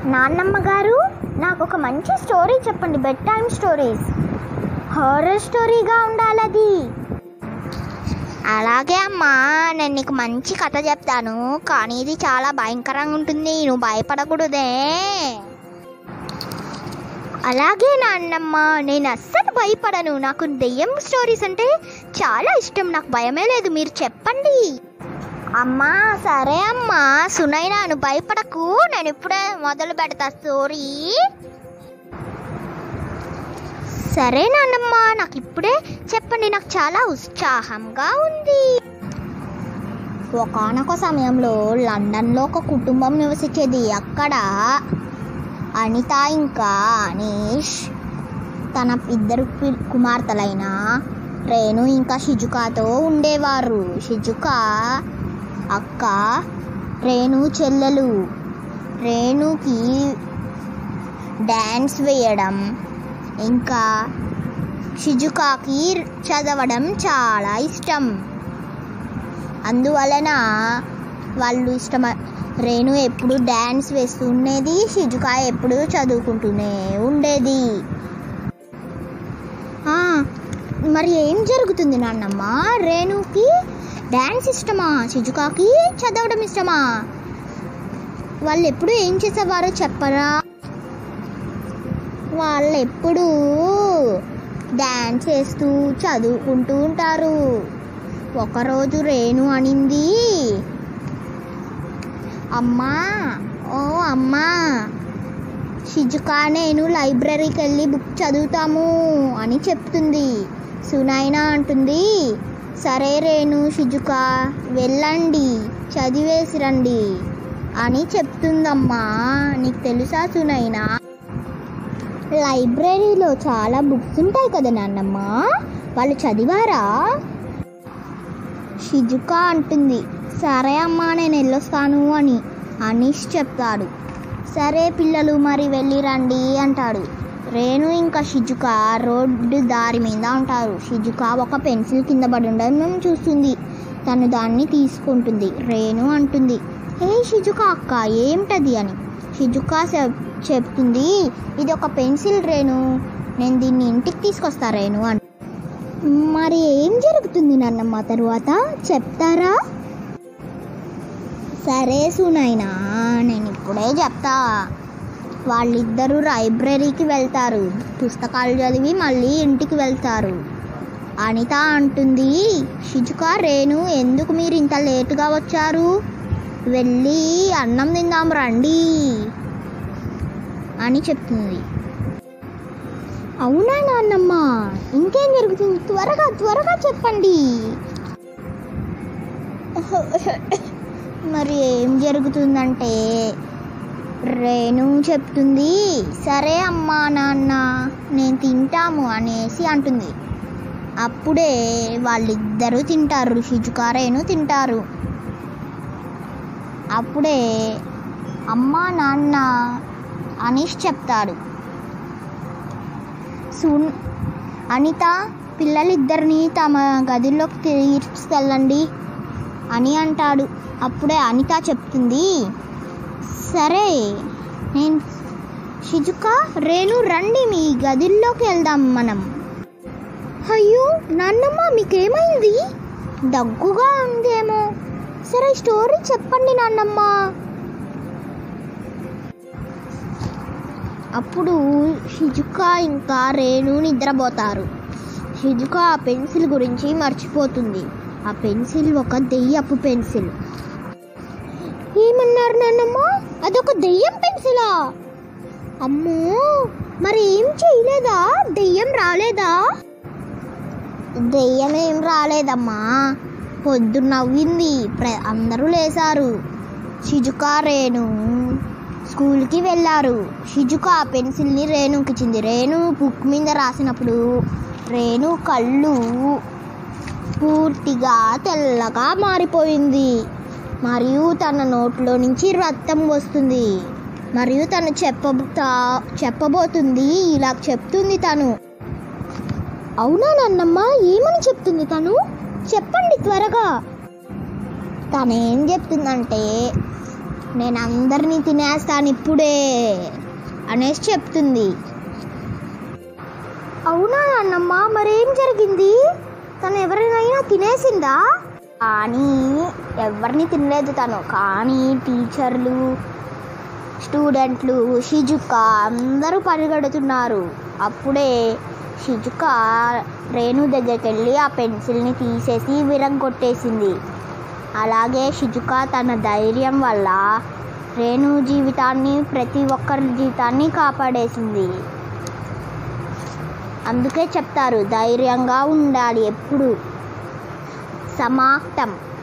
నాన్నమ్మ గారు నాకు ఒక మంచి స్టోరీ చెప్పండి బెడ్ టైమ్ స్టోరీస్ హారర్ స్టోరీగా ఉండాలి అది అలాగే అమ్మా నేను నీకు మంచి కథ చెప్తాను కానీ ఇది చాలా భయంకరంగా ఉంటుంది నువ్వు భయపడకూడదే అలాగే నాన్నమ్మ నేను అస్సలు భయపడను నాకు దెయ్యం స్టోరీస్ అంటే చాలా ఇష్టం నాకు భయమే లేదు మీరు చెప్పండి అమ్మా సరే అమ్మా సునైనా నువ్వు భయపడకు నేను ఇప్పుడే మొదలు పెడతా స్టోరీ సరే నాన్నమ్మ నాకు ఇప్పుడే చెప్పండి నాకు చాలా ఉత్సాహంగా ఉంది ఒకనొక సమయంలో లండన్లో ఒక కుటుంబం నివసించేది అక్కడ అనిత ఇంకా అనీష్ తన ఇద్దరు పి- కుమార్తెలైన రేణు ఇంకా షిజుకాతో ఉండేవారు షిజుక అక్క రేణు చెల్లెలు రేణుకి డ్యాన్స్ వేయడం ఇంకా షిజుకాకి చదవడం చాలా ఇష్టం అందువలన వాళ్ళు ఇష్టమ రేణు ఎప్పుడు డ్యాన్స్ వేస్తూ ఉండేది షిజుకా ఎప్పుడు చదువుకుంటూనే ఉండేది ఆ, మరి ఏం జరుగుతుంది నాన్నమ్మ రేణుకి డ్యాన్స్ ఇష్టమా షిజుకాకి చదవడం ఇష్టమా వాళ్ళు ఎప్పుడు ఏం చేసేవారో చెప్పరా వాళ్ళు ఎప్పుడు డ్యాన్స్ చేస్తూ చదువుకుంటూ ఉంటారు ఒకరోజు రేణు అనింది అమ్మా ఓ అమ్మా షిజుకా నేను లైబ్రరీకి వెళ్ళి బుక్ చదువుతాము అని చెప్తుంది సునైనా అంటుంది సరే రేణు షిజుకా వెళ్ళండి చదివేసి రండి అని చెప్తుందమ్మా నీకు తెలుసా సునైనా లైబ్రరీలో చాలా బుక్స్ ఉంటాయి కదా నాన్నమ్మ వాళ్ళు చదివారా షిజుక అంటుంది సరే అమ్మా నేను వెళ్ళొస్తాను అని అనీష్ చెప్తాడు సరే పిల్లలు మరి వెళ్ళి రండి అంటాడు రేణు ఇంకా షిజుక రోడ్డు దారి మీద ఉంటారు షిజుక ఒక పెన్సిల్ కింద పడి ఉండడం చూస్తుంది తను దాన్ని తీసుకుంటుంది రేణు అంటుంది ఏ షిజుక అక్క ఏమిటది అని షిజుక చెప్- చెప్తుంది ఇది ఒక పెన్సిల్ రేణు నేను దీన్ని ఇంటికి తీసుకొస్తా రేణు అని మరి ఏం జరుగుతుంది నాన్నమ్మ తరువాత చెప్తారా సరే సునైనా నేను ఇప్పుడే చెప్తా వాళ్ళిద్దరూ లైబ్రరీకి వెళ్తారు పుస్తకాలు చదివి మళ్ళీ ఇంటికి వెళ్తారు అనిత అంటుంది షిజుక రేణు ఎందుకు మీరు ఇంత లేటుగా వచ్చారు వెళ్ళి అన్నం తిందాం రండి అని చెప్తుంది అవునా నాన్నమ్మ ఇంకేం జరుగుతుంది త్వరగా త్వరగా చెప్పండి మరి ఏం జరుగుతుందంటే రేణు చెప్తుంది సరే అమ్మా నాన్న నేను తింటాము అనేసి అంటుంది అప్పుడే వాళ్ళిద్దరూ తింటారు షిజుకా రేణు తింటారు అప్పుడే అమ్మా నాన్న అనీష్ చెప్తాడు సున్ అనిత పిల్లలిద్దరిని తమ గదిలోకి తీసుకెళ్ళండి అని అంటాడు అప్పుడే అనిత చెప్తుంది సరే నేను షిజుక రేణు రండి మీ గదిలోకి వెళ్దాం మనం అయ్యో నాన్నమ్మ మీకేమైంది దగ్గుగా ఉందేమో సరే స్టోరీ చెప్పండి నాన్నమ్మ అప్పుడు షిజుక ఇంకా రేణు నిద్రపోతారు షిజుక ఆ పెన్సిల్ గురించి మర్చిపోతుంది ఆ పెన్సిల్ ఒక దెయ్యపు పెన్సిల్ ఏమన్నారు నాన్నమ్మ అదొక దెయ్యం పెన్సిలా అమ్మో మరి ఏం చేయలేదా దెయ్యం రాలేదా దెయ్యం ఏం రాలేదమ్మా పొద్దు నవ్వింది ప్ర అందరూ లేచారు షిజుక రేణు స్కూల్కి వెళ్ళారు షిజుక ఆ పెన్సిల్ని రేణుకి ఇచ్చింది రేణు బుక్ మీద రాసినప్పుడు రేణు కళ్ళు పూర్తిగా తెల్లగా మారిపోయింది మరియు తన నోట్లో నుంచి రక్తం వస్తుంది మరియు తను చెప్పబోతా చెప్పబోతుంది ఇలా చెప్తుంది తను అవునా నాన్నమ్మ ఏమని చెప్తుంది తను చెప్పండి త్వరగా తనేం చెప్తుందంటే నేను అందరినీ తినేస్తాను ఇప్పుడే అనేసి చెప్తుంది అవునా అన్నమ్మ మరేం జరిగింది తను ఎవరినైనా తినేసిందా కానీ ఎవరిని తినలేదు తను కానీ టీచర్లు స్టూడెంట్లు షిజుక అందరూ పరిగెడుతున్నారు అప్పుడే షిజుక రేణు దగ్గరికి వెళ్ళి ఆ పెన్సిల్ని తీసేసి విరగొట్టేసింది అలాగే షిజుక తన ధైర్యం వల్ల రేణు జీవితాన్ని ప్రతి ఒక్కరి జీవితాన్ని కాపాడేసింది అందుకే చెప్తారు ధైర్యంగా ఉండాలి ఎప్పుడు సమాప్తం